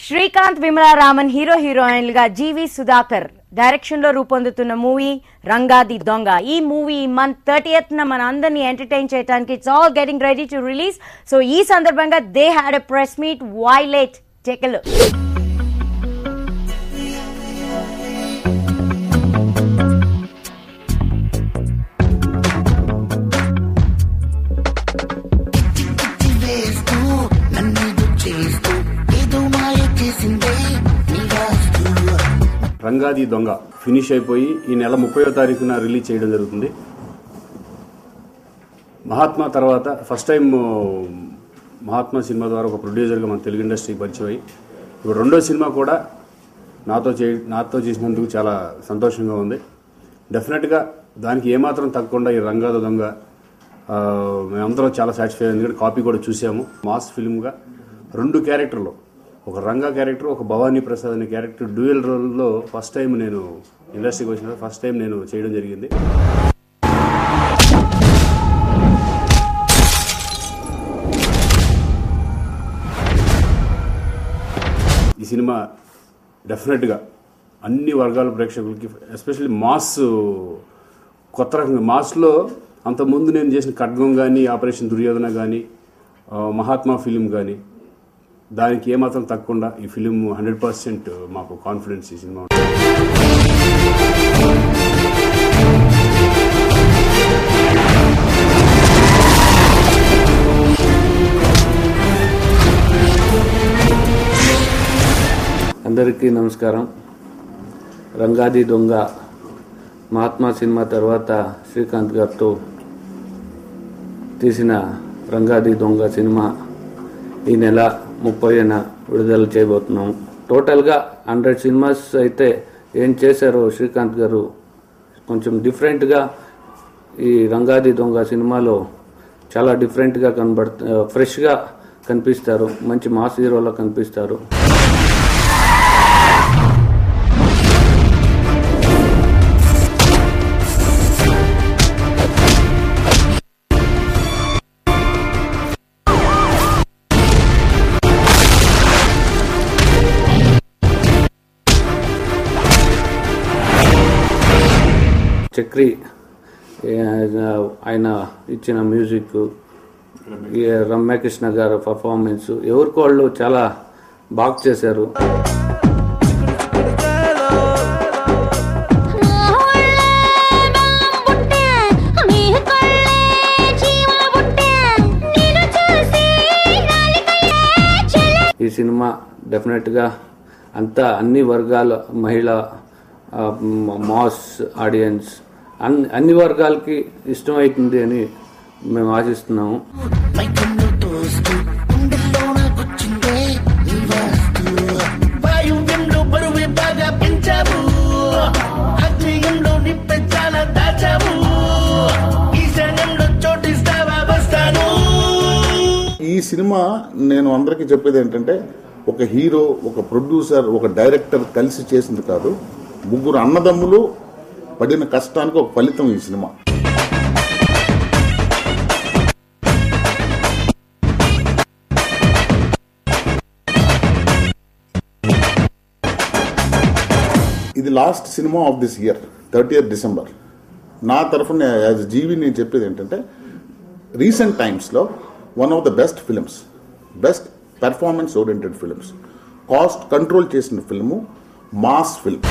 Srikanth Vimala Raman hero హీరోయిన్లుగా జీవి Sudhakar direction లో రూపొందుతున్న మూవీ రంగాది దొంగ ఈ మూవీ మంత్ థర్టీఎత్ న మన అందరినీ ఎంటర్టైన్ చేయడానికి it's all getting ready to release so ఈ సందర్భంగా they had a press meet వైలెట్ టెకలు వేస్తూ నన్నేదో చేస్తూ ఏదో మాయ చేసిందే నీ వాస్తు రంగాది దొంగ ఫినిష్ అయిపోయి ఈ నెల ముప్పయో తారీఖున రిలీజ్ చేయడం జరుగుతుంది మహాత్మా తర్వాత ఫస్ట్ టైం మహాత్మా సినిమా ద్వారా ఒక ప్రొడ్యూసర్గా మన తెలుగు ఇండస్ట్రీకి పరిచయం అయ్యి ఇప్పుడు రెండో సినిమా కూడా నాతో చే నాతో చేసినందుకు చాలా సంతోషంగా ఉంది డెఫినెట్గా దానికి ఏమాత్రం తగ్గకుండా ఈ రంగాద దొంగ ఆ, మేమందరం చాలా సాటిస్ఫై అయింది ఎందుకంటే కాపీ కూడా చూసాము మాస్ ఫిల్మ్గా రెండు క్యారెక్టర్లు ఒక రంగా క్యారెక్టర్ ఒక భవానీ ప్రసాద్ అనే క్యారెక్టర్ డ్యూయల్ రోల్లో ఫస్ట్ టైం నేను ఇండస్ట్రీకి వచ్చిన ఫస్ట్ టైం నేను చేయడం జరిగింది ఈ సినిమా డెఫినెట్గా అన్ని వర్గాల ప్రేక్షకులకి ఎస్పెషల్లీ మాస్ కొత్త రకంగా మాస్లో అంతకుముందు నేను చేసిన ఖడ్గం కానీ ఆపరేషన్ దుర్యోధన కానీ ఆ, మహాత్మా ఫిలిం కానీ దానికి ఏమాత్రం తగ్గకుండా ఈ ఫిలిం హండ్రెడ్ పర్సెంట్ మాకు కాన్ఫిడెన్స్ ఈ సినిమా అందరికీ నమస్కారం రంగాది దొంగ మహాత్మా సినిమా తర్వాత శ్రీకాంత్ గారితో తీసిన రంగాది దొంగ సినిమా ఈ నెల ముప్పైన విడుదల చేయబోతున్నాం టోటల్గా హండ్రెడ్ సినిమాస్ అయితే ఏం చేశారో శ్రీకాంత్ గారు కొంచెం డిఫరెంట్గా ఈ రంగాది దొంగ సినిమాలో చాలా డిఫరెంట్గా కనబడుతు ఫ్రెష్గా కనిపిస్తారు మంచి మాస్ హీరోలో కనిపిస్తారు చక్రి ఏ, ఆయన ఇచ్చిన మ్యూజిక్ ఈ రమ్యకృష్ణ గారు పర్ఫార్మెన్స్ ఎవరికి వాళ్ళు చాలా బాగా చేశారు ఈ సినిమా డెఫినెట్గా అంతా అన్ని వర్గాల మహిళ ఆ, మ- మాస్ ఆడియన్స్ అన్ని అన్ని వర్గాలకి ఇష్టమవుతుంది అని మేము ఆశిస్తున్నాము మైకంలో తోస్తూ గుండెల్లో నాకొచ్చిందే నీ వాస్తు వాయువ్యంలో బరువే బాగా పెంచావు ఆగ్నేయంలో నిప్పే చాలా దాచావు ఈశాన్యంలో చోటిస్తావా వస్తాను ఈ సినిమా నేను అందరికీ చెప్పేది ఏంటంటే ఒక హీరో ఒక ప్రొడ్యూసర్ ఒక డైరెక్టర్ కలిసి చేసింది కాదు ముగ్గురు అన్నదమ్ములు పడిన కష్టానికి ఒక ఫలితం ఈ సినిమా ఇది last cinema of this year thirty December నా తరఫున యాజ్ జీవి నేను చెప్పేది ఏంటంటే రీసెంట్ టైమ్స్లో one of the best films best performance oriented films cost control చేసిన ఫిల్ము మాస్ ఫిల్మ్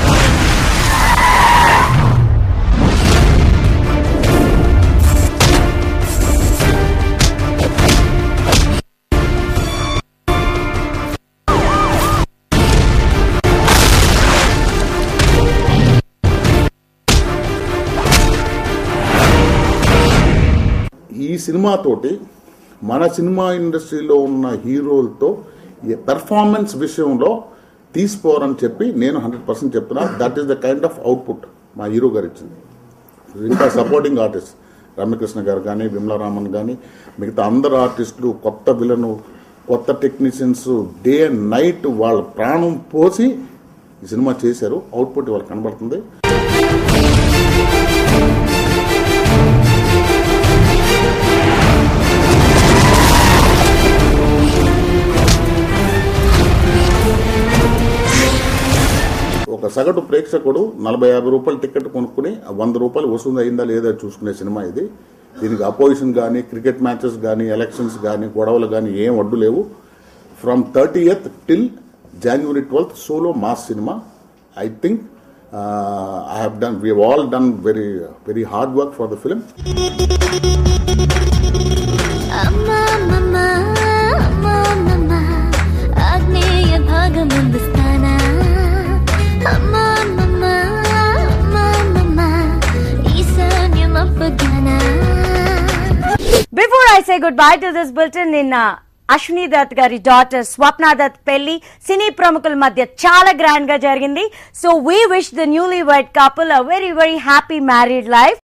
ఈ సినిమాతోటి మన సినిమా ఇండస్ట్రీలో ఉన్న హీరోలతో పెర్ఫార్మెన్స్ విషయంలో తీసుకోరని చెప్పి నేను హండ్రెడ్ పర్సెంట్ చెప్తున్నా that is the kind of output మా హీరో గారు ఇచ్చింది ఇంకా సపోర్టింగ్ ఆర్టిస్ట్ రమ్యకృష్ణ గారు కానీ విమలారామన్ కానీ మిగతా అందరు ఆర్టిస్టులు కొత్త విలను కొత్త టెక్నీషియన్స్ డే అండ్ నైట్ వాళ్ళ ప్రాణం పోసి ఈ సినిమా చేశారు అవుట్పుట్ వాళ్ళకి కనబడుతుంది ఒక సగటు ప్రేక్షకుడు నలభై యాభై రూపాయల టికెట్ కొనుక్కుని ఆ వంద రూపాయలు వసూలు అయిందా లేదా చూసుకునే సినిమా ఇది దీనికి అపోజిషన్ కానీ క్రికెట్ మ్యాచెస్ కానీ ఎలక్షన్స్ కానీ గొడవలు కానీ ఏం అడ్డు లేవు from thirtieth till January twelfth solo mass cinema I think I have done we all done very very hard work for the film అమ్మా అమ్మమ్మ, అమ్మా అమ్మమ్మ, ఆగ్నేయ భాగమందుస్తాన. అమ్మా అమ్మమ్మ, అమ్మా అమ్మమ్మ, ఈశాన్యం అప్పగానా. Before I say good bye to this bulletin నిన్న అశ్విని దత్ గారి డాటర్ స్వప్న దత్ పెళ్లి సినీ ప్రముఖుల మధ్య చాలా గ్రాండ్ గా జరిగింది so we wish the newly wed couple a very very happy married life